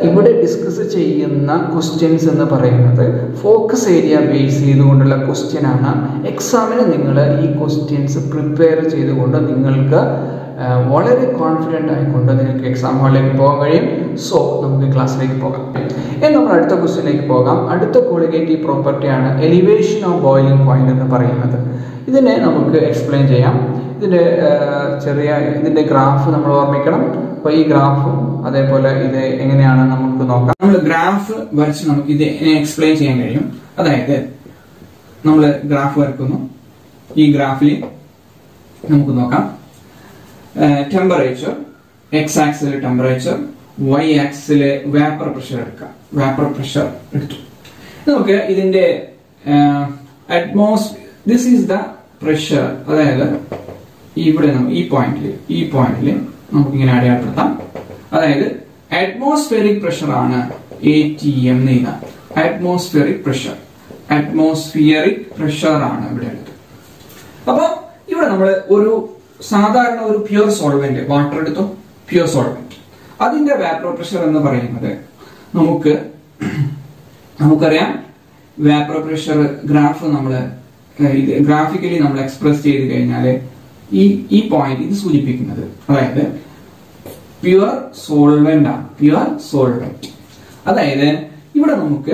ഇവിടെ ഡിസ്കസ് ചെയ്യുന്ന ക്വസ്റ്റ്യൻസ് എന്ന് പറയുന്നത് ഫോക്കസ് ഏരിയ ബേസ് ചെയ്തുകൊണ്ടുള്ള ക്വസ്റ്റ്യൻ ആണ് എക്സാമിന് നിങ്ങൾ ഈ ക്വസ്റ്റ്യൻസ് പ്രിപ്പയർ ചെയ്തുകൊണ്ട് നിങ്ങൾക്ക് ആ, വളരെ കോൺഫിഡൻ്റ് ആയിക്കൊണ്ട് നിങ്ങൾക്ക് എക്സാം ഹാളിലേക്ക് പോകാൻ കഴിയും സോ നമുക്ക് ക്ലാസ്സിലേക്ക് പോകാം ഇനി നമ്മൾ അടുത്ത ക്വസ്റ്റ്യനിലേക്ക് പോകാം അടുത്ത കോളിഗേറ്റീവ് പ്രോപ്പർട്ടിയാണ് എലിവേഷൻ ഓഫ് ബോയിലിംഗ് പോയിന്റ് എന്ന് പറയുന്നത് ഇതിനെ നമുക്ക് എക്സ്പ്ലെയിൻ ചെയ്യാം ഇതിൻ്റെ ആ, ചെറിയ ഇതിൻ്റെ ഗ്രാഫ് നമ്മൾ ഓർമ്മിക്കണം അപ്പോൾ ഈ ഗ്രാഫും അതേപോലെ ഇത് എങ്ങനെയാണ് നമുക്ക് നോക്കാം നമ്മൾ ഗ്രാഫ് വരച്ച് നമുക്ക് ഇത് എക്സ്പ്ലെയിൻ ചെയ്യാൻ കഴിയും അതായത് നമ്മൾ ഗ്രാഫ് വരക്കുന്നു ഈ ഗ്രാഫിൽ നമുക്ക് നോക്കാം ടെമ്പറേച്ചർ എക്സ് ആക്സിൽ ടെമ്പറേച്ചർ വൈ ആക്സിൽ വേപ്പർ പ്രഷർ എടുക്കാം വേപ്പർ പ്രഷർ എടുത്തു നമുക്ക് ഇതിന്റെ അറ്റ്മോസ് ദിസ് ഈസ് ദ പ്രഷർ അതായത് ഇവിടെ നമ്മ- ഈ പോയിന്റിൽ ഈ പോയിന്റിൽ നമുക്ക് ഇങ്ങനെ അടയാളപ്പെടുത്താം അതായത് അറ്റ്മോസ്ഫിയറിക് പ്രഷർ ആണ് എ ടി എം എന്ന് അറ്റ്മോസ്ഫിയറിക് പ്രഷർ അറ്റ്മോസ്ഫിയറിക് പ്രഷർ ആണ് ഇവിടെ ഉള്ളത് അപ്പൊ ഇവിടെ നമ്മൾ ഒരു സാധാരണ ഒരു പ്യുവർ സോൾവെന്റ് വാട്ടർ എടുത്തു പ്യുവർ സോൾവെന്റ് അതിന്റെ വാപ്രോ പ്രഷർ എന്ന് പറയുന്നത് നമുക്ക് നമുക്കറിയാം വാപ്രോ പ്രഷർ ഗ്രാഫ് നമ്മൾ ഗ്രാഫിക്കലി നമ്മൾ എക്സ്പ്രസ് ചെയ്ത് കഴിഞ്ഞാൽ ഈ ഈ പോയിന്റ് ഇത് സൂചിപ്പിക്കുന്നത് അതായത് പ്യുവർ സോൾവെന്റ് ആണ് പ്യുവർ സോൾവെന്റ് അതായത് ഇവിടെ നമുക്ക്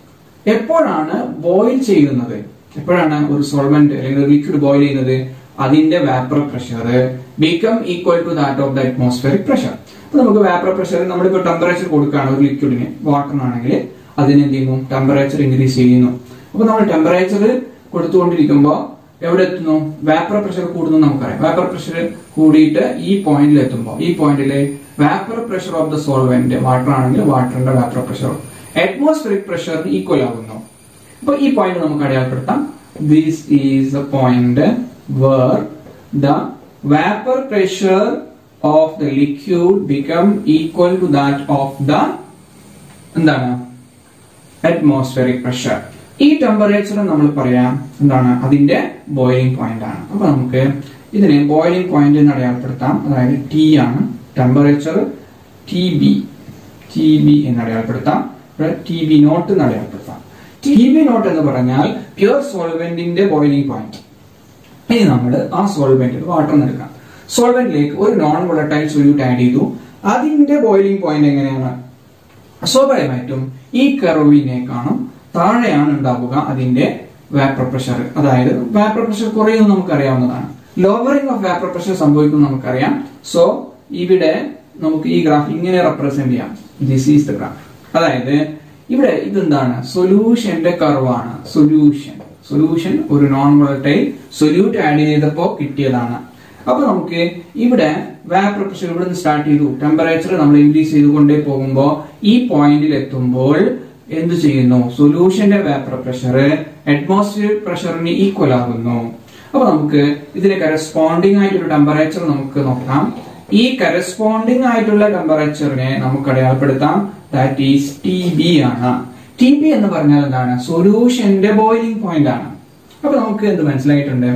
എപ്പോഴാണ് ബോയിൽ ചെയ്യുന്നത് എപ്പോഴാണ് ഒരു സോൾവെന്റ് അല്ലെങ്കിൽ ഒരു ലിക്വിഡ് ബോയിൽ ചെയ്യുന്നത് അതിന്റെ vapour pressure become equal to that of the atmospheric pressure അപ്പൊ നമുക്ക് വാപ്പർ പ്രഷർ നമ്മളിപ്പോ ടെമ്പറേച്ചർ കൊടുക്കുകയാണ് ഒരു ലിക്വിഡിന് വാട്ടറിനാണെങ്കിൽ അതിന് എന്ത് ചെയ്യുന്നു ടെമ്പറേച്ചർ ഇൻക്രീസ് ചെയ്യുന്നു അപ്പൊ നമ്മൾ ടെമ്പറേച്ചർ കൊടുത്തുകൊണ്ടിരിക്കുമ്പോൾ എവിടെ എത്തുന്നു വാപ്പർ പ്രഷർ കൂടുന്നു നമുക്കറിയാം വാപ്പർ പ്രഷർ കൂടിയിട്ട് ഈ പോയിന്റിൽ എത്തുമ്പോൾ ഈ പോയിന്റിൽ vapour pressure of the solvent water ആണെങ്കിൽ വാട്ടറിന്റെ വാപ്പർ പ്രഷർ അറ്റ്മോസ്ഫിയറിക് പ്രഷറിന് ഈക്വൽ ആകുന്നു അപ്പൊ ഈ പോയിന്റ് നമുക്ക് അടയാളപ്പെടുത്താം this is a point where the vapour pressure of the liquid become equal to that of the എന്താണ് അറ്റ്മോസ്ഫിയറിക് പ്രഷർ ഈ ടെമ്പറേച്ചർ നമ്മൾ പറയാം എന്താണ് അതിന്റെ ബോയിലിംഗ് പോയിന്റ് ആണ് അപ്പൊ നമുക്ക് ഇതിനെ ബോയിലിംഗ് പോയിന്റ് എന്ന് അടയാളപ്പെടുത്താം അതായത് ടി ആണ് temperature T B T B എന്ന് അടയാളപ്പെടുത്താം ടി ബി നോട്ട് എന്ന് അടയാളപ്പെടുത്താം ടി ബി നോട്ട് എന്ന് പറഞ്ഞാൽ പ്യുവർ സോൾവെന്റിന്റെ ബോയിലിംഗ് പോയിന്റ് ഇനി നമ്മൾ ആ സോൾവെന്റിൽ വാട്ടർ എടുക്കാം സോൾവെന്റിലേക്ക് ഒരു നോൺ വോളറ്റൈൽ സൊല്യൂട്ട് ആഡ് ചെയ്തു അതിന്റെ ബോയിലിംഗ് പോയിന്റ് എങ്ങനെയാണ് സ്വാഭാവികമായിട്ടും ഈ കർവിനേക്കാളും താഴെയാണ് ഉണ്ടാവുക അതിന്റെ വാപ്പർ പ്രഷർ അതായത് വാപ്പർ പ്രഷർ കുറയുമെന്ന് നമുക്കറിയാവുന്നതാണ് ലോവറിംഗ് ഓഫ് വാപ്പർ പ്രഷർ സംഭവിക്കും നമുക്കറിയാം സോ ഇവിടെ നമുക്ക് ഈ ഗ്രാഫ് ഇങ്ങനെ റെപ്രസെന്റ് ചെയ്യാം ദിസ് ഈസ് ദ ഗ്രാഫ് അതായത് ഇവിടെ ഇതെന്താണ് സൊല്യൂഷന്റെ കർവാണ് സൊല്യൂഷൻ സൊല്യൂഷൻ ഒരു നോൺ വോളറ്റൈൽ സൊല്യൂട്ട് ആഡ് ചെയ്തപ്പോ കിട്ടിയതാണ് അപ്പൊ നമുക്ക് ഇവിടെ വാപ്പർ പ്രഷർ ഇവിടെ നിന്ന് സ്റ്റാർട്ട് ചെയ്തു ടെമ്പറേച്ചർ നമ്മൾ ഇൻക്രീസ് ചെയ്തുകൊണ്ടേ പോകുമ്പോൾ ഈ പോയിന്റിൽ എത്തുമ്പോൾ എന്ത് ചെയ്യുന്നു സൊല്യൂഷന്റെ വാപ്പർ പ്രഷർ അറ്റ്മോസ്ഫിയർ പ്രഷറിന് ഈക്വൽ ആകുന്നു അപ്പൊ നമുക്ക് ഇതിന് കറസ്പോണ്ടിങ് ആയിട്ടൊരു ടെമ്പറേച്ചർ നമുക്ക് നോക്കാം ഈ കറസ്പോണ്ടിങ് ആയിട്ടുള്ള ടെമ്പറേച്ചറിനെ നമുക്ക് അടയാളപ്പെടുത്താം ദാറ്റ് ഈസ് ടി ബി ആണ് ടി ബി എന്ന് പറഞ്ഞാൽ എന്താണ് സൊല്യൂഷന്റെ ബോയിലിംഗ് പോയിന്റ് ആണ് അപ്പൊ നമുക്ക് എന്ത് മനസ്സിലായിട്ടുണ്ട്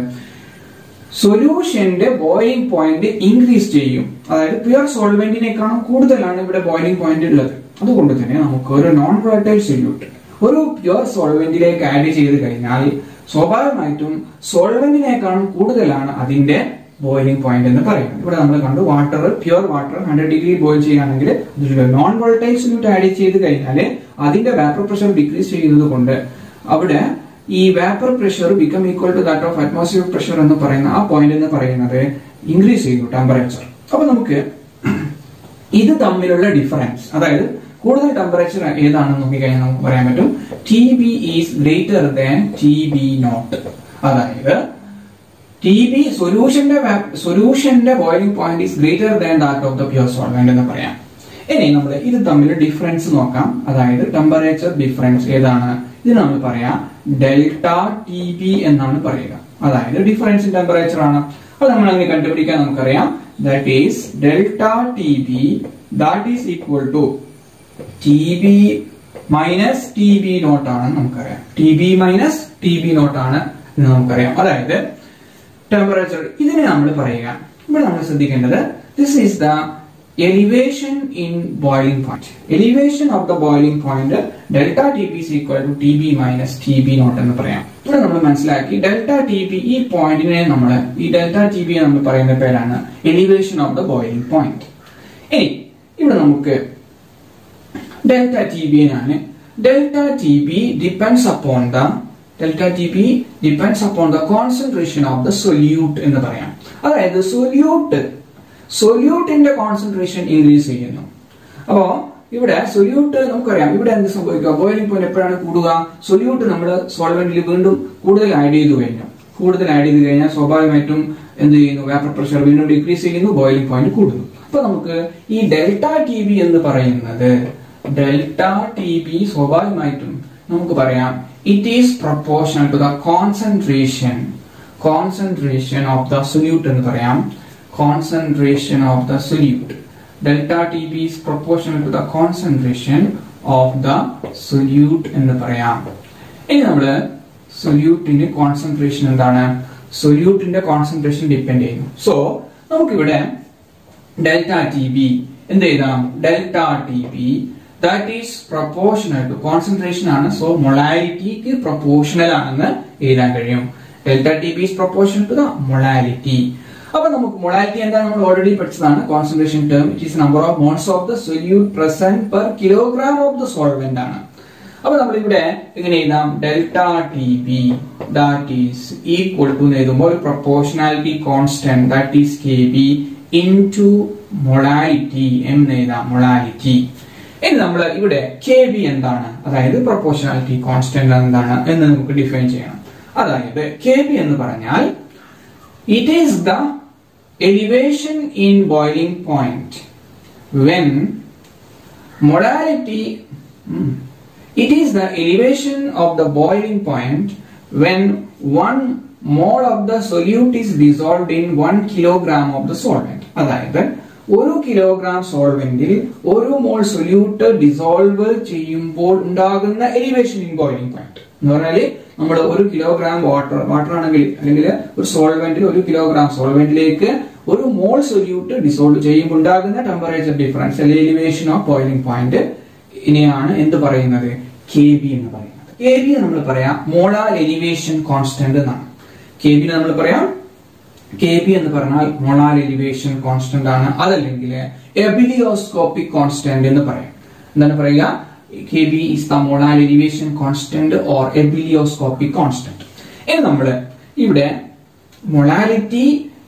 സൊല്യൂഷന്റെ ബോയിലിംഗ് പോയിന്റ് ഇൻക്രീസ് ചെയ്യും അതായത് പ്യുവർ സോൾവെന്റിനേക്കാളും കൂടുതലാണ് ഇവിടെ ബോയിലിംഗ് പോയിന്റ് ഉള്ളത് അതുകൊണ്ട് തന്നെ നമുക്ക് ഒരു നോൺ വോളറ്റൈൽ സൊല്യൂട്ട് ഒരു പ്യുവർ സോൾവെന്റിലേക്ക് ആഡ് ചെയ്ത് കഴിഞ്ഞാൽ സ്വാഭാവികമായിട്ടും സോൾവെന്റിനേക്കാളും കൂടുതലാണ് അതിന്റെ ബോയിലിംഗ് പോയിന്റ് എന്ന് പറയുന്നത് ഇവിടെ നമ്മൾ കണ്ടു water pure water hundred degree boil ചെയ്യുകയാണെങ്കിൽ അതിലൊരു നോൺ വോളറ്റൈൽ സൊല്യൂട്ട് ആഡ് ചെയ്ത് കഴിഞ്ഞാൽ അതിന്റെ വാപ്പർ പ്രഷർ ഡിക്രീസ് ചെയ്യുന്നത് കൊണ്ട് അവിടെ ഈ vapour pressure become equal to that of atmosphere pressure എന്ന് പറയുന്ന ആ പോയിന്റ് എന്ന് പറയുന്നത് ഇൻക്രീസ് ചെയ്തു ടെമ്പറേച്ചർ അപ്പൊ നമുക്ക് ഇത് തമ്മിലുള്ള ഡിഫറൻസ് അതായത് കൂടുതൽ ടെമ്പറേച്ചർ ഏതാണെന്ന് നോക്കിക്കഴിഞ്ഞാൽ നമുക്ക് പറയാൻ പറ്റും T B is greater than T B nought അതായത് ടി ബി സൊല്യൂഷന്റെ സൊല്യൂഷന്റെ boiling point is greater than that of the pure solvent എന്ന് പറയാം ഇനി നമ്മൾ ഇത് തമ്മിൽ ഡിഫറൻസ് നോക്കാം അതായത് ടെമ്പറേച്ചർ ഡിഫറൻസ് ഏതാണ് ഇത് നമ്മൾ പറയാം ഡെൽറ്റ ടി ബി എന്നാണ് പറയുക അതായത് ഡിഫറൻസ് ഇൻ ടെമ്പറേച്ചർ ആണ് അത് നമ്മൾ അങ്ങനെ കണ്ടുപിടിക്കാൻ നമുക്കറിയാം that is delta T B that is equal to T B minus T B nought ആണെന്ന് നമുക്കറിയാം T B minus T B nought ആണ് എന്ന് നമുക്കറിയാം അതായത് ടെമ്പറേച്ചർ ഇതിനെ നമ്മൾ പറയുക ഇവിടെ നമ്മൾ ശ്രദ്ധിക്കേണ്ടത് this is the elevation in boiling point. Elevation of the boiling point delta TB is equal to TB minus TB nought എന്ന് പറയാം ഇവിടെ നമ്മൾ മനസ്സിലാക്കി ഡെൽറ്റ ടി ബി ഈ പോയിന്റിനെ നമ്മൾ ഈ ഡെൽറ്റ ടി ബി നമ്മൾ പറയുന്ന പേരാണ് elevation of the boiling point ഇനി ഇവിടെ നമുക്ക് ഡെൽറ്റ ടി ബി ആണ് delta T B depends upon the delta T B depends upon the concentration of the solute എന്ന് പറയാം അതായത് സൊല്യൂട്ട് സൊല്യൂട്ടിന്റെ കോൺസെൻട്രേഷൻ ഇൻക്രീസ് ചെയ്യുന്നു അപ്പോ ഇവിടെ സൊല്യൂട്ട് നമുക്കറിയാം ഇവിടെ എന്ത് സംഭവിക്കുക ബോയിലിംഗ് പോയിന്റ് എപ്പോഴാണ് കൂടുക സൊല്യൂട്ട് നമ്മൾ സോൾവെന്റിൽ വീണ്ടും കൂടുതൽ ആഡ് ചെയ്തു കഴിഞ്ഞു കൂടുതൽ ആഡ് ചെയ്ത് കഴിഞ്ഞാൽ സ്വാഭാവികമായിട്ടും എന്ത് ചെയ്യുന്നു വേപ്പർ പ്രഷർ വീണ്ടും ഡിക്രീസ് ചെയ്യുന്നു ബോയിലിംഗ് പോയിന്റ് കൂടുന്നു അപ്പൊ നമുക്ക് ഈ ഡെൽറ്റ ടി ബി എന്ന് പറയുന്നത് ഡെൽറ്റ ടി ബി സ്വാഭാവികമായിട്ടും നമുക്ക് പറയാം it is proportional to the concentration concentration of the solute എന്ന് പറയാം concentration of the solute. Delta TB is proportional to the concentration of the solute എന്ന് പറയാം ഇനി നമ്മള് സൊല്യൂട്ടിന്റെ കോൺസെൻട്രേഷൻ എന്താണ് സൊല്യൂട്ടിന്റെ കോൺസെൻട്രേഷൻ ഡിപ്പെൻഡ് ചെയ്യുന്നു സോ നമുക്കിവിടെ ഡെൽറ്റ ടി ബി എന്ത് എഴുതാം delta T B that is proportional to concentration ആണ് സോ മൊളാലിറ്റിക്ക് പ്രൊപ്പോർഷണൽ ആണെന്ന് എഴുതാൻ കഴിയും delta T B is proportional to the molality അപ്പൊ നമുക്ക് മൊളാലിറ്റി എന്താ നമ്മൾ ഓൾറെഡി പഠിച്ചതാണ് concentration term it is number of moles of the solute present per kilogram of the solvent ആണ് അപ്പൊ നമ്മൾ ഇവിടെ എങ്ങനെ എഴുതാം delta T B that is equal to എഴുതുമ്പോൾ proportionality constant that is K B into molality എന്ന് എഴുതാം molality ഇനി നമ്മൾ ഇവിടെ കെ ബി എന്താണ് അതായത് പ്രൊപ്പോർഷണാലിറ്റി കോൺസ്റ്റന്റ് എന്താണ് എന്ന് നമുക്ക് ഡിഫൈൻ ചെയ്യണം അതായത് കെ ബി എന്ന് പറഞ്ഞാൽ it is the elevation in boiling point when molality hmm, it is the elevation of the boiling point when one mole of the solute is dissolved in 1 kilogram of the solvent അതായത് ഒരു kilogram സോൾവെന്റിൽ ഒരു mole solute dissolve ചെയ്യുമ്പോൾ ഉണ്ടാകുന്ന elevation in boiling point എന്ന് പറഞ്ഞാല് നമ്മൾ ഒരു കിലോഗ്രാം വാട്ടർ വാട്ടർ ആണെങ്കിൽ അല്ലെങ്കിൽ ഒരു സോൾവെന്റിൽ ഒരു കിലോഗ്രാം സോൾവെന്റിലേക്ക് ഒരു മോൾ സൊല്യൂട്ട് ഡിസോൾവ് ചെയ്യുമ്പോൾ ഉണ്ടാകുന്ന ടെമ്പറേച്ചർ ഡിഫറൻസ് അല്ലെങ്കിൽ എലിവേഷൻ ഓഫ് ബോയിലിംഗ് പോയിന്റ് ഇനിയാണ് എന്ത് പറയുന്നത് കെ ബി എന്ന് പറയുന്നത് കെ ബി നമ്മൾ പറയാം മോളാർ എലിവേഷൻ കോൺസ്റ്റന്റ് എന്നാണ് കെ ബി നമ്മൾ പറയാം കെ ബി എന്ന് പറഞ്ഞാൽ മോളാർ എലിവേഷൻ കോൺസ്റ്റന്റ് ആണ് അതല്ലെങ്കിൽ എബിലിയോസ്കോപ്പിക് കോൺസ്റ്റന്റ് എന്ന് പറയാം എന്താണ് പറയുക K B is the molar elevation constant or ebullioscopic constant ഇനി നമ്മൾ ഇവിടെ മൊളാലിറ്റി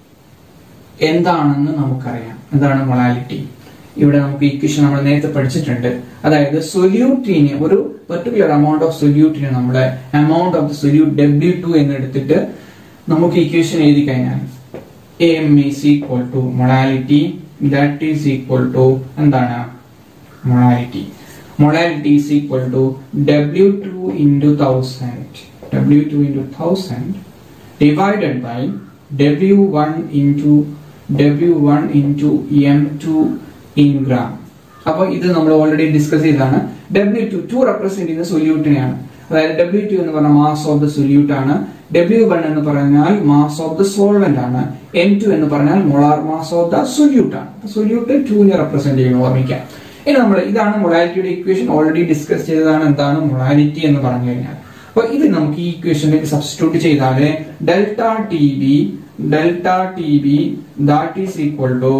എന്താണെന്ന് നമുക്കറിയാം എന്താണ് മൊളാലിറ്റി ഇവിടെ നമുക്ക് ഇക്വേഷൻ നമ്മൾ നേരത്തെ പഠിച്ചിട്ടുണ്ട് അതായത് സൊല്യൂട്ടിന് ഒരു പെർട്ടിക്കുലർ എമൗണ്ട് ഓഫ് സൊല്യൂട്ടിന് നമ്മുടെ amount of the solute W two എന്ന് എടുത്തിട്ട് നമുക്ക് ഇക്വേഷൻ എഴുതി കഴിഞ്ഞാൽ A M is equal to molality that is equal to എന്താണ് molality molality is equal to W two into thousand W two into thousand divided by W one into W one into M two in gram അപ്പോൾ ഇത് നമ്മൾ already discuss ചെയ്തതാണ് W two to represent ചെയ്യുന്ന സൊല്യൂട്ടിനെയാണ് അതായത് W two എന്ന് പറഞ്ഞ mass of the solute ആണ് ഡബ്ല്യു വൺ എന്ന് പറഞ്ഞാൽ മാസ് ഓഫ് ദ സോൾവെന്റ് ആണ് എം ടു എന്ന് പറഞ്ഞാൽ molar mass of the solute ആണ് സൊല്യൂട്ട് ടുവിനെ റെപ്രസെന്റ് ചെയ്യണം ഓർമ്മിക്കാം ഇനി നമ്മൾ ഇതാണ് മൊളാലിറ്റിയുടെ ഇക്വേഷൻ ഓൾറെഡി ഡിസ്കസ് ചെയ്തതാണ് എന്താണ് മൊളാലിറ്റി എന്ന് പറഞ്ഞു കഴിഞ്ഞാൽ അപ്പൊ ഇത് നമുക്ക് ഈ ഇക്വേഷനിലേക്ക് സബ്സ്റ്റിറ്റ്യൂട്ട് ചെയ്താല് delta T B delta T B that is equal to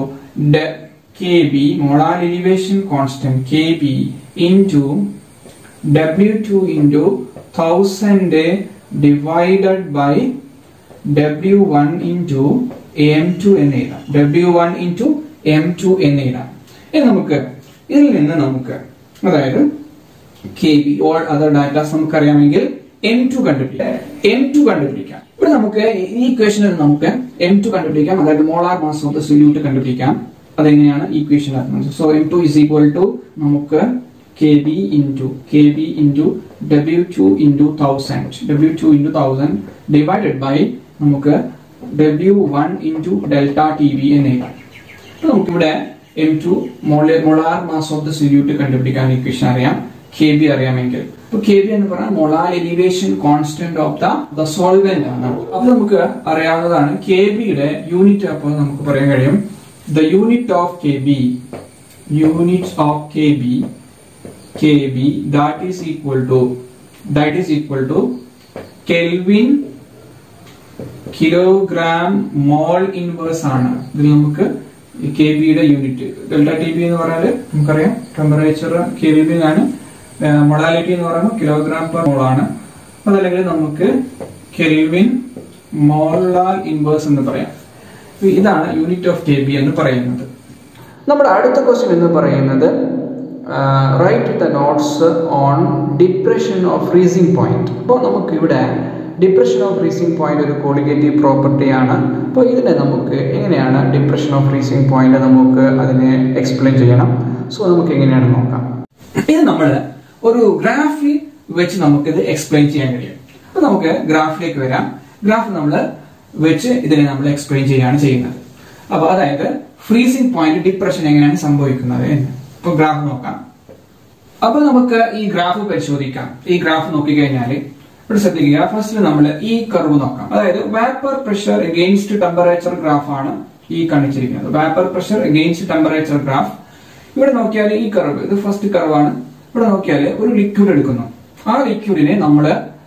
K B molar elevation constant K B into W two into thousand divided by W one into M two എന്ന് എഴുതാം W one into M two എന്ന് എഴുതാം ഇനി നമുക്ക് ഇതിൽ നിന്ന് നമുക്ക് അതായത് K B all other datas നമുക്കറിയാമെങ്കിൽ എം ടു കണ്ടുപിടിക്കാം എം ടു കണ്ടുപിടിക്കാം ഇവിടെ നമുക്ക് ഈ ഇക്വേഷനിൽ നമുക്ക് എം ടു കണ്ടുപിടിക്കാം അതായത് molar mass of the solute കണ്ടുപിടിക്കാം അതെങ്ങനെയാണ് equation so M two is equal to നമുക്ക് K B into K B into W two into thousand W two into thousand divided by നമുക്ക് W one into delta T B എന്ന് എഴുതാം നമുക്കിവിടെ M two molar mass of the solute കണ്ടുപിടിക്കാൻ equation അറിയാം K B അറിയാമെങ്കിൽ ഇപ്പൊ K B എന്ന് പറഞ്ഞാൽ molar elevation constant of the the solvent ആണ് അപ്പൊ നമുക്ക് അറിയാവുന്നതാണ് കെ ബിയുടെ യൂണിറ്റ് അപ്പോൾ നമുക്ക് പറയാൻ കഴിയും the unit of K B unit of K B K B that is equal to that is equal to kelvin kilogram mole inverse ആണ് ഇതിൽ നമുക്ക് കെ ബിയുടെ യൂണിറ്റ് ഡെൽറ്റ ടി ബി എന്ന് പറഞ്ഞാൽ നമുക്കറിയാം ടെമ്പറേച്ചർ കെൽവിനാണ് മൊഡാലിറ്റി എന്ന് പറയുമ്പോൾ കിലോഗ്രാം പെർ മോൾ ആണ് അതല്ലെങ്കിൽ നമുക്ക് കെൽവിൻ മോളാൽ ഇൻവേഴ്സ് എന്ന് പറയാം അപ്പൊ ഇതാണ് യൂണിറ്റ് ഓഫ് കെ ബി എന്ന് പറയുന്നത് നമ്മുടെ അടുത്ത ക്വസ്റ്റ്യൻ എന്ന് പറയുന്നത് write the notes on depression of freezing point അപ്പോൾ നമുക്കിവിടെ ഡിപ്രഷൻ ഓഫ് ഫ്രീസിംഗ് പോയിന്റ് ഒരു കോളിഗേറ്റീവ് പ്രോപ്പർട്ടിയാണ് അപ്പോൾ ഇതിനെ നമുക്ക് എങ്ങനെയാണ് ഡിപ്രഷൻ ഓഫ് ഫ്രീസിംഗ് പോയിന്റ് നമുക്ക് അതിനെ എക്സ്പ്ലെയിൻ ചെയ്യണം സോ നമുക്ക് എങ്ങനെയാണ് നോക്കാം ഇത് നമ്മൾ ഒരു ഗ്രാഫിൽ വെച്ച് നമുക്കിത് എക്സ്പ്ലെയിൻ ചെയ്യാൻ കഴിയും അപ്പൊ നമുക്ക് ഗ്രാഫിലേക്ക് വരാം ഗ്രാഫ് നമ്മൾ വെച്ച് ഇതിനെ നമ്മൾ എക്സ്പ്ലെയിൻ ചെയ്യാണ് ചെയ്യുന്നത് അപ്പൊ അതായത് ഫ്രീസിംഗ് പോയിന്റ് ഡിപ്രഷൻ എങ്ങനെയാണ് സംഭവിക്കുന്നത് എന്ന് ഇപ്പൊ ഗ്രാഫ് നോക്കാം അപ്പൊ നമുക്ക് ഈ ഗ്രാഫ് പരിശോധിക്കാം ഈ ഗ്രാഫ് നോക്കിക്കഴിഞ്ഞാൽ ഇവിടെ ശ്രദ്ധിക്കുക ഫസ്റ്റ് നമ്മൾ ഈ കർവ് നോക്കാം അതായത് vapour pressure against temperature graph ആണ് ഈ കാണിച്ചിരിക്കുന്നത് vapour pressure against temperature graph ഇവിടെ നോക്കിയാൽ ഈ കർവ് ഇത് ഫസ്റ്റ് കർവാണ് ഇവിടെ നോക്കിയാൽ ഒരു ലിക്വിഡ് എടുക്കുന്നു ആ ലിക്വിഡിനെ നമ്മൾ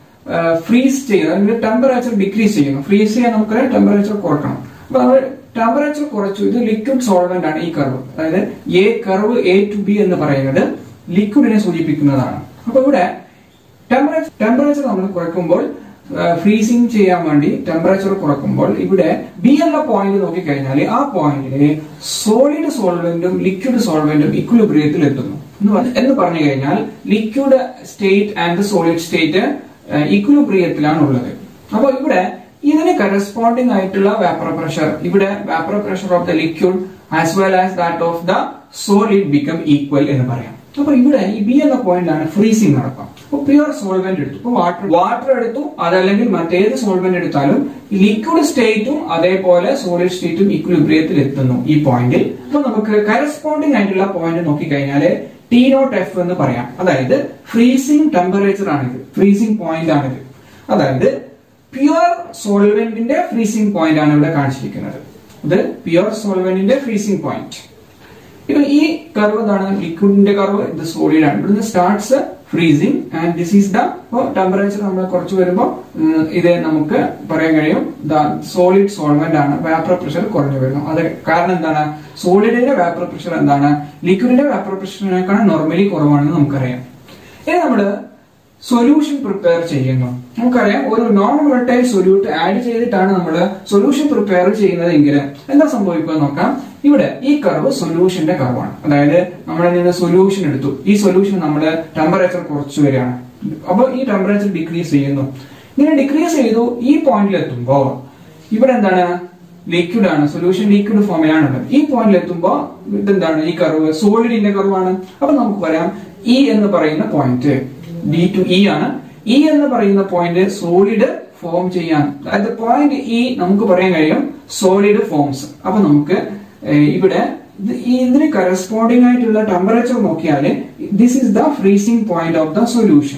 ഫ്രീസ് ചെയ്യുന്നത് ടെമ്പറേച്ചർ ഡിക്രീസ് ചെയ്യുന്നു ഫ്രീസ് ചെയ്യാൻ നമുക്ക് ടെമ്പറേച്ചർ കുറക്കണം അപ്പൊ നമ്മൾ ടെമ്പറേച്ചർ കുറച്ചു ഇത് ലിക്വിഡ് സോൾവെന്റ് ആണ് ഈ കർവ് അതായത് A curve A to B എന്ന് പറയുന്നത് ലിക്വിഡിനെ സൂചിപ്പിക്കുന്നതാണ് അപ്പൊ ഇവിടെ ടെമ്പറേച്ചർ ടെമ്പറേച്ചർ നമ്മൾ കുറയ്ക്കുമ്പോൾ ഫ്രീസിംഗ് ചെയ്യാൻ വേണ്ടി ടെമ്പറേച്ചർ കുറക്കുമ്പോൾ ഇവിടെ ബി എന്ന പോയിന്റ് നോക്കിക്കഴിഞ്ഞാൽ ആ പോയിന്റിൽ സോളിഡ് സോൾവെന്റും ലിക്വിഡ് സോൾവെന്റും ഇക്വിലിബ്രിയത്തിൽ എത്തുന്നു എന്ന് പറ- എന്ന് പറഞ്ഞു കഴിഞ്ഞാൽ liquid state and solid state ഇക്വിലിബ്രിയത്തിലാണ് ഉള്ളത് അപ്പോൾ ഇവിടെ ഇതിന് കറസ്പോണ്ടിങ് ആയിട്ടുള്ള വാപ്പർ പ്രഷർ ഇവിടെ vapour pressure of the liquid as well as that of the solid become equal എന്ന് പറയാം അപ്പൊ ഇവിടെ ഈ ബി എന്ന പോയിന്റ് ആണ് ഫ്രീസിംഗ് നടക്കാം അപ്പൊ പ്യുവർ സോൾവെന്റ് എടുത്തു ഇപ്പൊ വാട്ടർ വാട്ടർ എടുത്തു അതല്ലെങ്കിൽ മറ്റേത് സോൾവെന്റ് എടുത്താലും ലിക്വിഡ് സ്റ്റേറ്റും അതേപോലെ സോളിഡ് സ്റ്റേറ്റും ഇക്വിലിബ്രിയത്തിൽ എത്തുന്നു ഈ പോയിന്റിൽ അപ്പൊ നമുക്ക് കറസ്പോണ്ടിങ് ആയിട്ടുള്ള പോയിന്റ് നോക്കിക്കഴിഞ്ഞാല് ടി നോട്ട് എഫ് എന്ന് പറയാം അതായത് ഫ്രീസിംഗ് ടെമ്പറേച്ചർ ആണിത് ഫ്രീസിംഗ് പോയിന്റ് ആണിത് അതായത് പ്യുവർ സോൾവെന്റിന്റെ ഫ്രീസിംഗ് പോയിന്റ് ആണ് ഇവിടെ കാണിച്ചിരിക്കുന്നത് ഇത് പ്യുവർ സോൾവെന്റിന്റെ ഫ്രീസിംഗ് പോയിന്റ് ഇപ്പൊ ഈ കർവ് എന്താണ് ലിക്വിഡിന്റെ കർവ് ഇത് സോളിഡ് ആണ് ഇവിടുന്ന് starts freezing and this is the temperature നമ്മൾ കുറച്ച് വരുമ്പോൾ ഇത് നമുക്ക് പറയാൻ കഴിയും സോളിഡ് സോൾവെന്റ് ആണ് വാപ്പർ പ്രഷർ കുറഞ്ഞു വരുന്നു അത് കാരണം എന്താണ് സോളിഡിന്റെ വാപ്പർ പ്രഷർ എന്താണ് ലിക്വിഡിന്റെ വാപ്പർ പ്രഷറിനേക്കാൾ നോർമലി കുറവാണെന്ന് നമുക്കറിയാം ഇനി നമ്മള് സൊല്യൂഷൻ പ്രിപ്പയർ ചെയ്യുന്നു നമുക്കറിയാം ഒരു നോൺ വോളട്ടൈൽ സൊല്യൂട്ട് ആഡ് ചെയ്തിട്ടാണ് നമ്മൾ സൊല്യൂഷൻ പ്രിപ്പയർ ചെയ്യുന്നതെങ്കിൽ എന്താ സംഭവിക്കുക നോക്കാം ഇവിടെ ഈ കർവ് സൊല്യൂഷന്റെ കർവാണ് അതായത് നമ്മൾ നിന്ന് സൊല്യൂഷൻ എടുത്തു ഈ സൊല്യൂഷൻ നമ്മൾ ടെമ്പറേച്ചർ കുറച്ചു വരികയാണ് അപ്പോൾ ഈ ടെമ്പറേച്ചർ ഡിക്രീസ് ചെയ്യുന്നു ഇങ്ങനെ ഡിക്രീസ് ചെയ്തു ഈ പോയിന്റിൽ എത്തുമ്പോ ഇവിടെ എന്താണ് ലിക്വിഡ് ആണ് സൊല്യൂഷൻ ലിക്വിഡ് ഫോമിലാണുള്ളത് ഈ പോയിന്റിൽ എത്തുമ്പോൾ ഇതെന്താണ് ഈ കർവ് സോളിഡിന്റെ കർവാണ് അപ്പൊ നമുക്ക് പറയാം ഇ എന്ന് പറയുന്ന പോയിന്റ് ഡി ടു ഇ ആണ് ഇ എന്ന് പറയുന്ന പോയിന്റ് സോളിഡ് ഫോം ചെയ്യാൻ അതായത് പോയിന്റ് ഇ നമുക്ക് പറയാൻ കഴിയും സോളിഡ് ഫോംസ് അപ്പൊ നമുക്ക് ഏഹ്, ഇവിടെ ഇത് ഈ ഇതിന് കറസ്പോണ്ടിങ് ആയിട്ടുള്ള ടെമ്പറേച്ചർ നോക്കിയാൽ this is the freezing point of the solution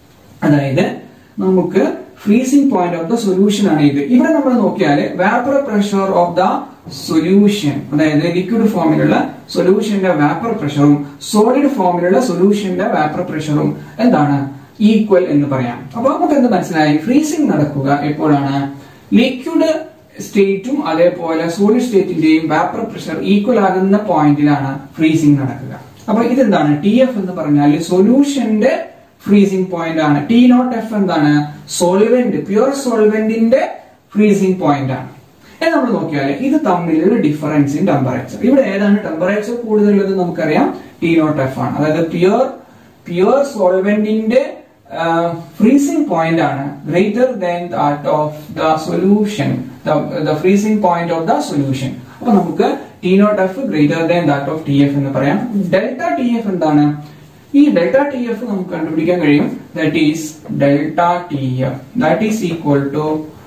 അതായത് നമുക്ക് freezing point of the solution ആണ് ഇത് ഇവിടെ നമ്മൾ നോക്കിയാൽ vapour pressure of the solution അതായത് ലിക്വിഡ് ഫോമിലുള്ള സൊല്യൂഷന്റെ വാപ്പർ പ്രഷറും സോളിഡ് ഫോമിലുള്ള സൊല്യൂഷന്റെ വാപ്പർ പ്രഷറും എന്താണ് ഈക്വൽ എന്ന് പറയാം അപ്പൊ നമുക്ക് എന്ത് മനസ്സിലായി ഫ്രീസിംഗ് നടക്കുക എപ്പോഴാണ് ലിക്വിഡ് സ്റ്റേറ്റും അതേപോലെ സോളിഡ് സ്റ്റേറ്റിന്റെയും വാപ്പർ പ്രഷർ ഈക്വൽ ആകുന്ന പോയിന്റിലാണ് ഫ്രീസിംഗ് നടക്കുക അപ്പൊ ഇതെന്താണ് ടി എഫ് എന്ന് പറഞ്ഞാൽ സൊല്യൂഷന്റെ ഫ്രീസിംഗ് പോയിന്റ് ആണ് ടി നോട്ട് എഫ് എന്താണ് സോൾവെന്റ് പ്യുവർ സോൾവെന്റിന്റെ ഫ്രീസിംഗ് പോയിന്റ് ആണ് ഇനി നമ്മൾ നോക്കിയാൽ ഇത് തമ്മിലുള്ള ഡിഫറൻസ് ഇൻ ടെമ്പറേച്ചർ ഇവിടെ ഏതാണ് ടെമ്പറേച്ചർ കൂടുതലുള്ളത് നമുക്കറിയാം ടി നോട്ട് എഫ് ആണ് അതായത് പ്യുവർ പ്യുവർ സോൾവെന്റിന്റെ ഫ്രീസിംഗ് പോയിന്റ് ആണ് greater than that of the solution the freezing point of the solution അപ്പൊ നമുക്ക് T naught F greater than that of T F എന്ന് പറയാം ഡെൽറ്റ ടി എഫ് എന്താണ് ഈ ഡെൽറ്റ ടി എഫ് നമുക്ക് കണ്ടുപിടിക്കാൻ കഴിയും that is delta T F that is equal to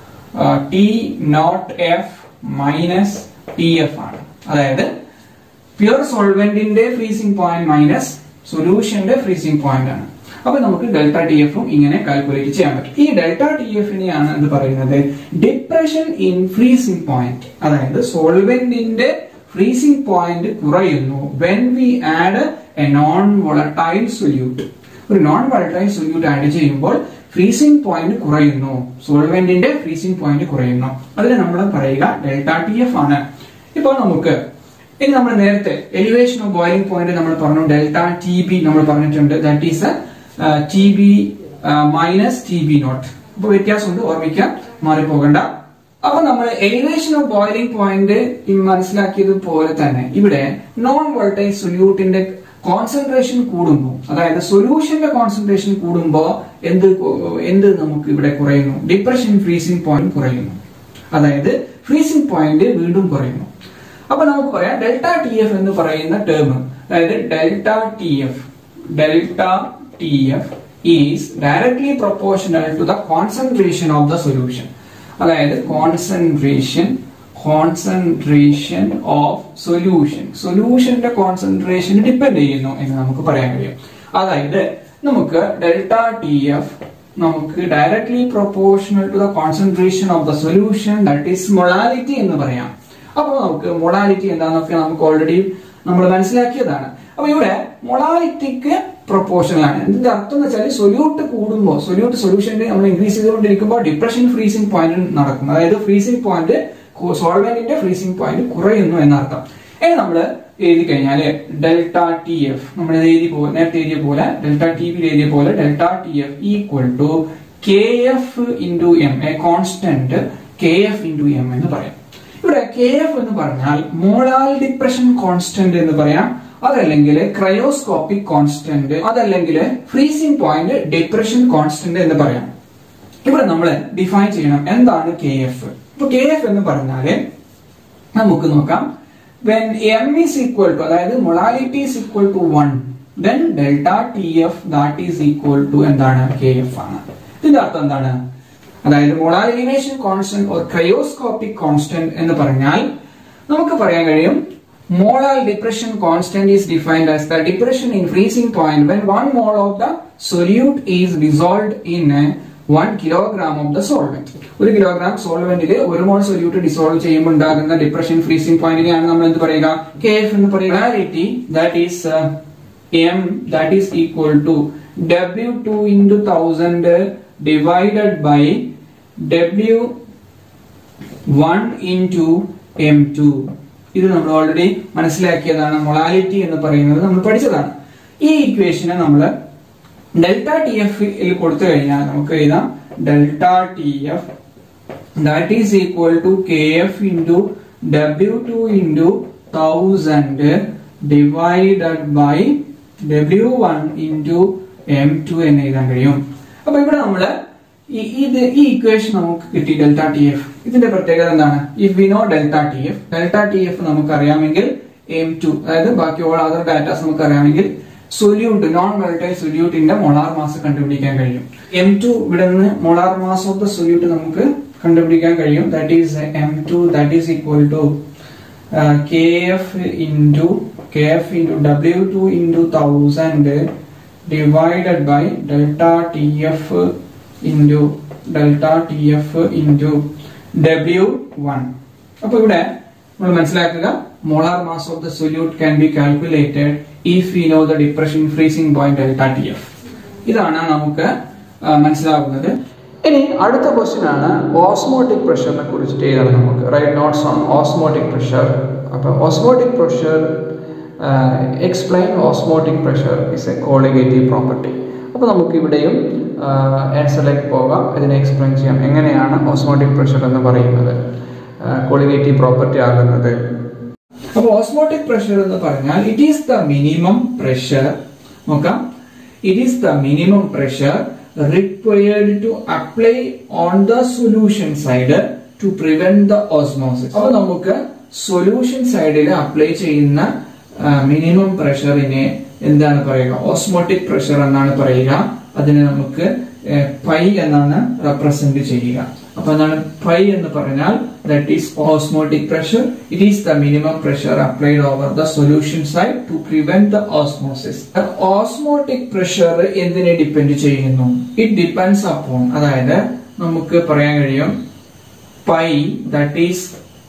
T naught F minus T F ആണ് അതായത് പ്യുവർ സോൾവെന്റിന്റെ ഫ്രീസിംഗ് പോയിന്റ് മൈനസ് സൊല്യൂഷന്റെ ഫ്രീസിംഗ് പോയിന്റ് ആണ് അപ്പൊ നമുക്ക് ഡെൽറ്റ ടി എഫും ഇങ്ങനെ കാൽക്കുലേറ്റ് ചെയ്യാൻ പറ്റും ഈ ഡെൽറ്റ ടി എഫിനെയാണ് എന്ത് പറയുന്നത് ഡിപ്രഷൻ ഇൻ ഫ്രീസിംഗ് പോയിന്റ് അതായത് സോൾവെന്റിന്റെ ഫ്രീസിംഗ് പോയിന്റ് കുറയുന്നു when we add a non volatile solute ഒരു നോൺ വോളറ്റൈൽ സൊല്യൂട്ട് ആഡ് ചെയ്യുമ്പോൾ ഫ്രീസിംഗ് പോയിന്റ് കുറയുന്നു സോൾവെന്റിന്റെ ഫ്രീസിംഗ് പോയിന്റ് കുറയുന്നു അതിന് നമ്മൾ പറയുക ഡെൽറ്റ ടി എഫ് ആണ് ഇപ്പോൾ നമുക്ക് ഇനി നമ്മൾ നേരത്തെ എലിവേഷൻ ഓഫ് ബോയിലിംഗ് പോയിന്റ് നമ്മൾ പറഞ്ഞു ഡെൽറ്റ ടി ബി നമ്മൾ പറഞ്ഞിട്ടുണ്ട് that is T B minus T B naught അപ്പൊ വ്യത്യാസമുണ്ട് ഓർമ്മിക്കാം മാറിപ്പോകണ്ട അപ്പൊ നമ്മൾ എലിവേഷൻ ഓഫ് ബോയിലിംഗ് പോയിന്റ് മനസ്സിലാക്കിയതുപോലെ തന്നെ ഇവിടെ നോൺ വോൾട്ടൈൽ സൊല്യൂട്ടിന്റെ കോൺസെൻട്രേഷൻ കൂടുമ്പോൾ അതായത് സൊല്യൂഷന്റെ കോൺസെൻട്രേഷൻ കൂടുമ്പോൾ എന്ത് കൊ- എന്ത് നമുക്ക് ഇവിടെ കുറയുന്നു ഡിപ്രഷൻ ഫ്രീസിംഗ് പോയിന്റ് കുറയുന്നു അതായത് ഫ്രീസിംഗ് പോയിന്റ് വീണ്ടും കുറയുന്നു അപ്പൊ നമുക്ക് പറയാം ഡെൽറ്റ ടി എഫ് എന്ന് പറയുന്ന ടേം അതായത് delta T F delta T F is directly proportional to the concentration of the solution അതായത് കോൺസെൻട്രേഷൻ കോൺസെൻട്രേഷൻ ഓഫ് സൊല്യൂഷൻ സൊല്യൂഷന്റെ കോൺസെൻട്രേഷൻ ഡിപ്പെൻഡ് ചെയ്യുന്നു എന്ന് നമുക്ക് പറയാൻ കഴിയും അതായത് നമുക്ക് ഡെൽറ്റ ടി എഫ് നമുക്ക് directly proportional to the concentration of the solution that is molality എന്ന് പറയാം അപ്പോൾ നമുക്ക് മൊളാലിറ്റി എന്താണെന്നൊക്കെ നമുക്ക് ഓൾറെഡി നമ്മൾ മനസ്സിലാക്കിയതാണ് അപ്പൊ ഇവിടെ മൊളാലിറ്റിക്ക് പ്രൊപ്പോർഷണൽ ആണ് ഇതിന്റെ അർത്ഥം എന്ന് വെച്ചാൽ സൊല്യൂട്ട് കൂടുമ്പോൾ സൊല്യൂട്ട് സൊല്യൂഷന്റെ നമ്മൾ ഇൻക്രീസ് ചെയ്തുകൊണ്ടിരിക്കുമ്പോൾ ഡിപ്രഷൻ ഫ്രീസിംഗ് പോയിന്റ് നടക്കും അതായത് ഫ്രീസിംഗ് പോയിന്റ് സോൾവെന്റിന്റെ ഫ്രീസിംഗ് പോയിന്റ് കുറയുന്നു എന്നർത്ഥം ഇനി നമ്മൾ എഴുതി കഴിഞ്ഞാല് ഡെൽറ്റ ടി എഫ് നമ്മൾ ഇത് എഴുതി പോലെ നേരത്തെ എഴുതിയ പോലെ ഡെൽറ്റ ടി ബി എഴുതിയ പോലെ delta T F equal to K F into M a constant K F into M എന്ന് പറയാം ഇവിടെ കെ എഫ് എന്ന് പറഞ്ഞാൽ മോളാൽ ഡിപ്രഷൻ കോൺസ്റ്റന്റ് എന്ന് പറയാം അതല്ലെങ്കിൽ ക്രയോസ്കോപ്പിക് കോൺസ്റ്റന്റ് അതല്ലെങ്കിൽ ഫ്രീസിംഗ് പോയിന്റ് ഡിപ്രഷൻ കോൺസ്റ്റന്റ് എന്ന് പറയാം ഇവിടെ നമ്മൾ ഡിഫൈൻ ചെയ്യണം എന്താണ് കെ എഫ് ഇപ്പൊ കെ എഫ് എന്ന് പറഞ്ഞാല് നമുക്ക് നോക്കാം when M is equal to അതായത് molality is equal to one then delta T F that is equal to എന്താണ് കെ എഫ് ആണ് ഇതിന്റെ അർത്ഥം എന്താണ് അതായത് molal elevation constant or cryoscopic constant എന്ന് പറഞ്ഞാൽ നമുക്ക് പറയാൻ കഴിയും molal depression constant is defined as the depression in freezing point when one mole of the solute is dissolve in one kilogram of the solvent ഒരു kilogram സോൾവെന്റിൽ ഒരു mole solute dissolve ചെയ്യുമ്പോൾ ഉണ്ടാകുന്ന ഡിപ്രഷൻ ഫ്രീസിംഗ് പോയിന്റിനെയാണ് നമ്മൾ എന്ത് പറയുക K F എന്ന് പറയുക that is M that is equal to W two into thousand divided by W one into M two ഇത് നമ്മൾ ഓൾറെഡി മനസ്സിലാക്കിയതാണ് മൊളാലിറ്റി എന്ന് പറയുന്നത് നമ്മൾ പഠിച്ചതാണ് ഈ ഇക്വേഷനെ നമ്മൾ ഡെൽറ്റ ടി എഫ് കൊടുത്തു കഴിഞ്ഞാൽ നമുക്ക് എഴുതാം delta T F that is equal to K F into W two into thousand divided by W one into M two എന്ന് എഴുതാൻ കഴിയും അപ്പൊ ഇവിടെ നമ്മള് ഈ- ഇത് ഈ ഇക്വേഷൻ നമുക്ക് കിട്ടി ഡെൽറ്റ ടി എഫ് ഇതിന്റെ പ്രത്യേകത എന്താണ് if we know delta T F delta T F നമുക്ക് അറിയാമെങ്കിൽ എം ടു അതായത് ബാക്കി ഓൾ അതർ ഡാറ്റാസ് നമുക്ക് അറിയാമെങ്കിൽ സൊല്യൂട്ട് നോൺ വോളറ്റൈൽ സൊല്യൂട്ടിന്റെ മൊളാർ മാസ് കണ്ടുപിടിക്കാൻ കഴിയും എം ടു ഇവിടെ നിന്ന് molar mass of the solute നമുക്ക് കണ്ടുപിടിക്കാൻ കഴിയും that is M two that is equal to K F into K F into W two into thousand divided by delta T F into delta T F into W one അപ്പൊ ഇവിടെ നമ്മൾ മനസ്സിലാക്കുക molar mass of the solute can be calculated if we know the depression freezing point delta T F ഇതാണ് നമുക്ക് ആ, മനസ്സിലാകുന്നത് ഇനി അടുത്ത ക്വസ്റ്റ്യൻ ആണ് ഓസ്മോട്ടിക് പ്രഷറിനെ കുറിച്ചിട്ട് എഴുതണം നമുക്ക് write notes on osmotic pressure അപ്പോൾ osmotic pressure explain osmotic pressure is a colligative property അപ്പോൾ നമുക്ക് ഇവിടെയും ആൻസറിലേക്ക് പോകാം ഇതിനെ എക്സ്പ്ലെയിൻ ചെയ്യാം എങ്ങനെയാണ് ഓസ്മോട്ടിക് പ്രഷർ എന്ന് പറയുന്നത് കോളിഗേറ്റീവ് പ്രോപ്പർട്ടി ആകുന്നത് അപ്പൊ ഓസ്മോട്ടിക് പ്രഷർ എന്ന് പറഞ്ഞാൽ it is the minimum pressure നോക്കാം it is the minimum pressure required to apply on the solution side to prevent the osmosis അപ്പൊ നമുക്ക് സൊല്യൂഷൻ സൈഡിൽ അപ്ലൈ ചെയ്യുന്ന മിനിമം പ്രഷറിനെ എന്താണ് പറയുക ഓസ്മോട്ടിക് പ്രഷർ എന്നാണ് പറയുക അതിനെ നമുക്ക് പൈ എന്നാണ് റെപ്രസെന്റ് ചെയ്യുക അപ്പൊ എന്താണ് പൈ എന്ന് പറഞ്ഞാൽ that is osmotic pressure it is the minimum pressure applied over the solution side to prevent the osmosis osmotic pressure എന്തിനെ ഡിപ്പെൻഡ് ചെയ്യുന്നു ഇറ്റ് ഡിപ്പെൻഡ്സ് അപ്പോൺ അതായത് നമുക്ക് പറയാൻ കഴിയും പൈ ദാറ്റ് ഈസ്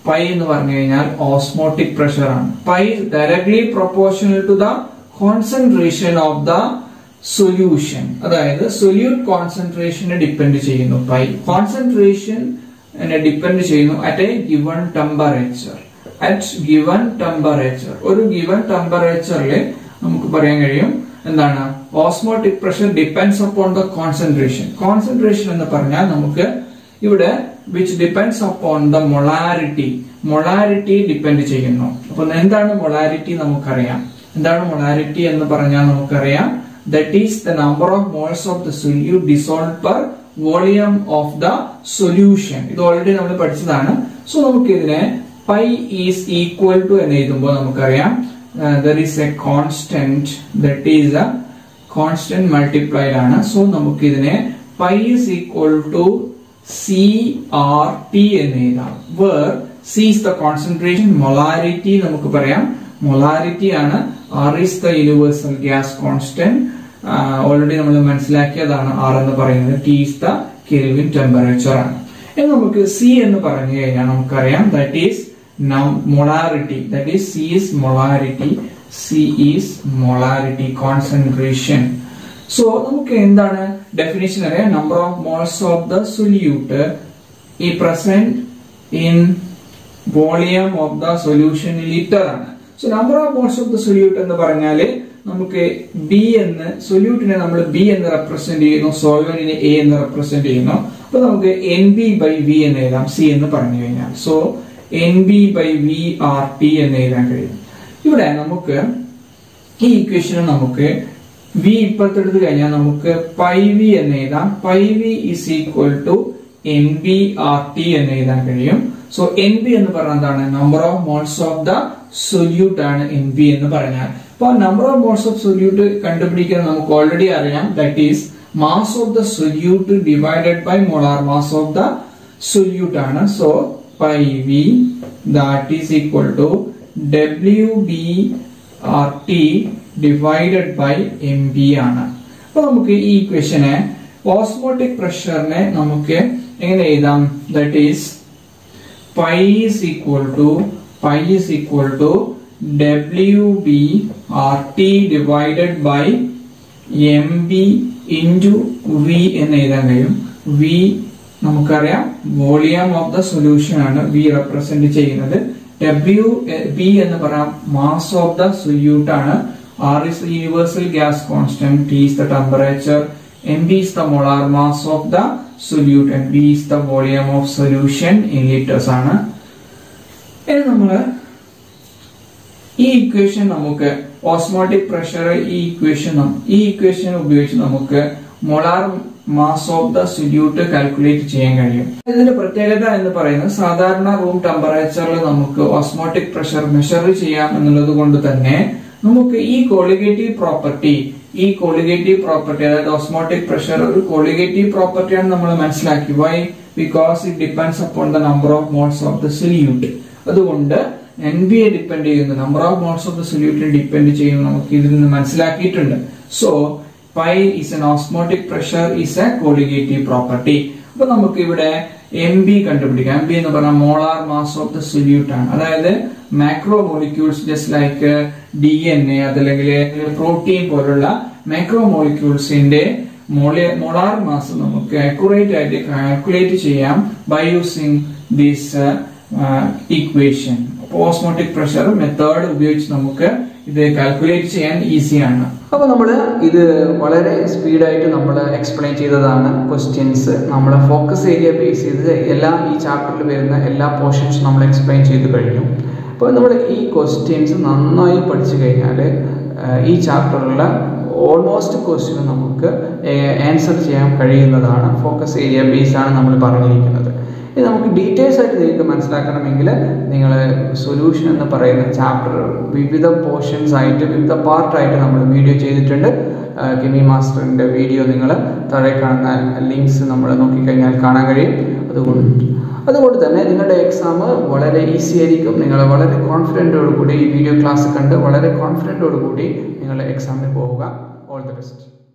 പൈ എന്ന് പറഞ്ഞു കഴിഞ്ഞാൽ ഓസ്മോട്ടിക് പ്രഷർ ആണ് pi directly proportional to the concentration of the solution അതായത് സൊല്യൂട്ട് കോൺസെൻട്രേഷനെ ഡിപ്പെൻഡ് ചെയ്യുന്നു പൈ കോൺസെൻട്രേഷൻ ഡിപ്പെൻഡ് ചെയ്യുന്നു at a given temperature at given temperature ഒരു ഗിവൺ ടെമ്പറേച്ചറിൽ നമുക്ക് പറയാൻ കഴിയും എന്താണ് osmotic pressure depends upon the concentration concentration എന്ന് പറഞ്ഞാൽ നമുക്ക് ഇവിടെ which depends upon the molarity molarity depend ചെയ്യുന്നു അപ്പൊ എന്താണ് മൊളാരിറ്റി നമുക്കറിയാം എന്താണ് മൊളാരിറ്റി എന്ന് പറഞ്ഞാൽ നമുക്കറിയാം that is the number of moles of the solute dissolve per volume of the solution ഇത് ഓൾറെഡി നമ്മൾ പഠിച്ചതാണ് സോ നമുക്ക് ഇതിനെ പൈ ഈസ് ഈക്വൽ ടു എന്ന് എഴുതുമ്പോൾ നമുക്കറിയാം there is a constant that is a constant multiplied ആണ് സോ നമുക്ക് ഇതിനെ pi is equal to C R T എന്ന് എഴുതാം where C is the concentration molarity നമുക്ക് പറയാം മൊളാരിറ്റി ആണ് R is the universal gas constant already നമ്മൾ മനസ്സിലാക്കിയതാണ് ആർ എന്ന് പറയുന്നത് T is the kelvin temperature ആണ് ഇനി നമുക്ക് സി എന്ന് പറഞ്ഞു കഴിഞ്ഞാൽ നമുക്കറിയാം that is molarity that is C is molarity C is molarity concentration so നമുക്ക് എന്താണ് ഡെഫിനേഷൻ അറിയാം number of moles of the solute ഈ present in volume of the solution litre ആണ് so number of moles of the solute എന്ന് പറഞ്ഞാൽ നമുക്ക് B എന്ന് സൊല്യൂട്ടിനെ നമ്മൾ ബി എന്ന് റെപ്രസെന്റ് ചെയ്യുന്നു സോൾവെന്റിനെ എ എന്ന് റെപ്രസെന്റ് ചെയ്യുന്നു അപ്പൊ നമുക്ക് എൻ ബി ബൈ വി എന്ന് എഴുതാം സി എന്ന് പറഞ്ഞു കഴിഞ്ഞാൽ so N B by V R T എന്ന് എഴുതാൻ കഴിയും ഇവിടെ നമുക്ക് ഈ ഇക്വേഷന് നമുക്ക് വി ഇപ്പുറത്ത് എടുത്തു കഴിഞ്ഞാൽ നമുക്ക് പൈ വി എന്ന് എഴുതാം pi V is equal to N B R T എന്ന് എഴുതാൻ കഴിയും സോ എൻ ബി എന്ന് പറഞ്ഞാൽ എന്താണ് number of moles of the solute ആണ് എൻ ബി എന്ന് പറഞ്ഞാൽ അപ്പോൾ number of moles of solute കണ്ടുപിടിക്കാൻ നമുക്ക് ഓൾറെഡി അറിയാം that is mass of the solute divided by molar mass of the solute ആണ് so pi V that is equal to W B R T divided by M B ആണ് അപ്പൊ നമുക്ക് ഈ ഇക്വേഷനെ osmotic പ്രഷറിനെ നമുക്ക് എങ്ങനെ എഴുതാം that is pi is equal to pi is equal to W B R T divided by M B into V എന്ന് എഴുതാൻ കഴിയും വി നമുക്കറിയാം വോളിയം ഓഫ് ദ സൊല്യൂഷൻ ആണ് വി റെപ്രസെന്റ് ചെയ്യുന്നത് ഡബ്ല്യു ബി എന്ന് പറയാം മാസ് ഓഫ് ദ സൊല്യൂട്ട് ആണ് R is the universal gas constant T is the temperature M B is the molar mass of the solute and B is the volume of solution in litres ആണ് ഇനി നമ്മള് ഈ equation നമുക്ക് osmotic pressure ഈ equation ഈ equation ഉപയോഗിച്ച് നമുക്ക് molar mass of the solute calculate ചെയ്യാൻ കഴിയും ഇതിന്റെ പ്രത്യേകത എന്ന് പറയുന്നത് സാധാരണ റൂം ടെമ്പറേച്ചറിൽ നമുക്ക് ഓസ്മോട്ടിക് പ്രഷർ മെഷർ ചെയ്യാം എന്നുള്ളത് കൊണ്ട് തന്നെ നമുക്ക് ഈ കോളിഗേറ്റീവ് പ്രോപ്പർട്ടി ഈ കോളിഗേറ്റീവ് പ്രോപ്പർട്ടി അതായത് ഓസ്മോട്ടിക് പ്രഷർ ഒരു കോളിഗേറ്റീവ് പ്രോപ്പർട്ടിയാണ് നമ്മൾ മനസ്സിലാക്കി why because it depends upon the number of moles of the solute അതുകൊണ്ട് എൻ ബി എ ഡിപ്പെൻഡ് ചെയ്യുന്നു number of moles of the സൊല്യൂട്ടിനെ ഡിപ്പെൻഡ് ചെയ്യുന്നു നമുക്ക് ഇതിൽ നിന്ന് മനസ്സിലാക്കിയിട്ടുണ്ട് so pi is an osmotic pressure is a colligative property അപ്പൊ നമുക്ക് ഇവിടെ എം ബി കണ്ടുപിടിക്കാം എം ബി എന്ന് പറഞ്ഞാൽ molar mass of the solute ആണ് അതായത് macro molecules just like D N A അതല്ലെങ്കിൽ പ്രോട്ടീൻ പോലുള്ള മാക്രോ മോളിക്യൂൾസിന്റെ മോളാർ മാസ് നമുക്ക് അക്യുറേറ്റ് ആയിട്ട് കാൽക്കുലേറ്റ് ചെയ്യാം by using this equation osmotic pressure method ഉപയോഗിച്ച് നമുക്ക് ഇത് കാൽക്കുലേറ്റ് ചെയ്യാൻ ഈസിയാണ് അപ്പോൾ നമ്മൾ ഇത് വളരെ സ്പീഡായിട്ട് നമ്മൾ എക്സ്പ്ലെയിൻ ചെയ്തതാണ് ക്വസ്റ്റ്യൻസ് നമ്മൾ ഫോക്കസ് ഏരിയ ബേസ് ചെയ്ത് എല്ലാ ഈ ചാപ്റ്ററിൽ വരുന്ന എല്ലാ പോർഷൻസും നമ്മൾ എക്സ്പ്ലെയിൻ ചെയ്ത് കഴിഞ്ഞു അപ്പോൾ നമ്മൾ ഈ ക്വസ്റ്റ്യൻസ് നന്നായി പഠിച്ചു കഴിഞ്ഞാൽ ഈ ചാപ്റ്ററിലെ ഓൾമോസ്റ്റ് ക്വസ്റ്റ്യൻ നമുക്ക് ആൻസർ ചെയ്യാൻ കഴിയുന്നതാണ് ഫോക്കസ് ഏരിയ ബേസ് ആണ് നമ്മൾ പറഞ്ഞിരിക്കുന്നത് ഇനി നമുക്ക് ഡീറ്റെയിൽസ് ആയിട്ട് നിങ്ങൾക്ക് മനസ്സിലാക്കണമെങ്കിൽ നിങ്ങൾ സൊല്യൂഷൻ എന്ന് പറയുന്ന ചാപ്റ്റർ വിവിധ പോർഷൻസ് ആയിട്ട് വിവിധ പാർട്ടായിട്ട് നമ്മൾ വീഡിയോ ചെയ്തിട്ടുണ്ട് കെമി മാസ്റ്ററിൻ്റെ വീഡിയോ നിങ്ങൾ താഴെ കാണുന്ന ലിങ്ക്സ് നമ്മൾ നോക്കിക്കഴിഞ്ഞാൽ കാണാൻ കഴിയും അതുകൊണ്ട് അതുകൊണ്ട് തന്നെ നിങ്ങളുടെ എക്സാം വളരെ ഈസി ആയിരിക്കും നിങ്ങൾ വളരെ കോൺഫിഡൻറ്റോടു കൂടി ഈ വീഡിയോ ക്ലാസ് കണ്ട് വളരെ കോൺഫിഡൻറ്റോടു കൂടി നിങ്ങൾ എക്സാമിന് പോവുക ഓൾ ദി ബെസ്റ്റ്